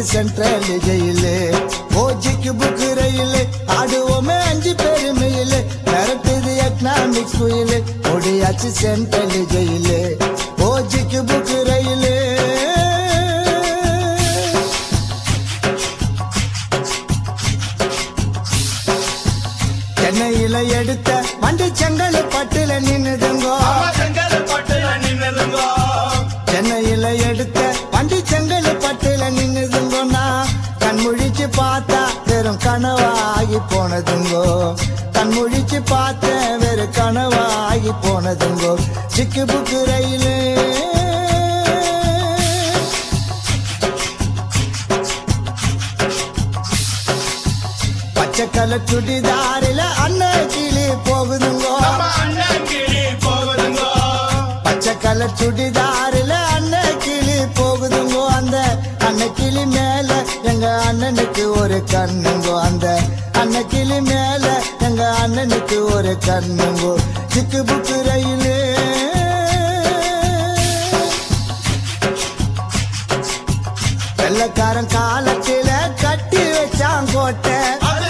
central jail ஓஜிக்கு புக்கு ரயிலு ஆடுவோமே அஞ்சு பெருமையிலு மிரட்டுது எக்கனாமிக்ஸ் குயிலு ஒடியாச்சு சென்ட்ரல் ஜெயிலு ஓஜிக்கு புக்கு ரயிலு சென்னையில எடுத்த வண்டி செங்கல் பட்டுல நின்னுதுங்கோ சென்னையில எடுத்த வண்டி செங்கல் பட்டுல நின்னுதுங்கோன்னா கண் முழிச்சு பார்த்தா வெறும் கனவாகி போனதுங்கோ கண் முழிச்சு பார்த்த வெறும் கனவாகி போனதுங்கோ சிக்கு புக்கு ரயிலு பச்சை கலர் சுடிதாரில அண்ணன் கிளி போகுதுங்கோ பச்சை கலர் சுடிதாரில அண்ணன் கிளி போகுதுங்கோ அந்த அண்ணன் கிளி மேல எங்க அண்ணனுக்கு ஒரு கண்ணுங்கோ அந்த அண்ணன் கிளி மேல எங்க அண்ணனுக்கு ஒரு கண்ணுங்கோ சிக்கு புக்கு ரயிலு வெள்ளக்காரன் காலத்தில கட்டி வச்சான் கோட்டை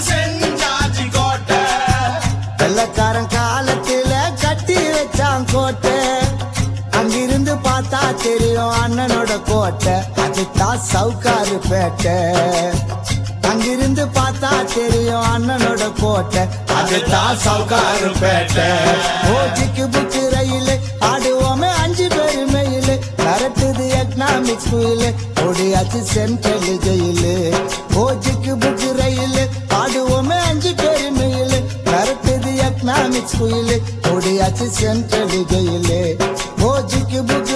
வெள்ளக்காரன் காலத்தில கட்டி வச்சான் கோட்டை அங்கிருந்து பார்த்தா தெரியும் அண்ணனோட கோட்டை அதுதான் சவுக்காரு பேட்டை அங்கிருந்து பார்த்தா தெரியும் அண்ணனோட கோட்டை அதுதான் சவுக்காரு பேட்டை ஓஜிக்கு புக்கு ரயிலு ஆடுவோமே அஞ்சு பெருமையிலு கரட்டுது எக்கனாமிக்ஸ் குயிலு ஓடியாச்சு சென்ட்ரல் ஜெயிலு ஓஜிக்கு புக்கு ரயிலு ஆடுவோமே அஞ்சு பெருமையிலு கரட்டுது எக்கனாமிக்ஸ் குயிலு ஓடியாச்சு சென்ட்ரல் ஜெயிலு ஓஜிக்கு புக்கு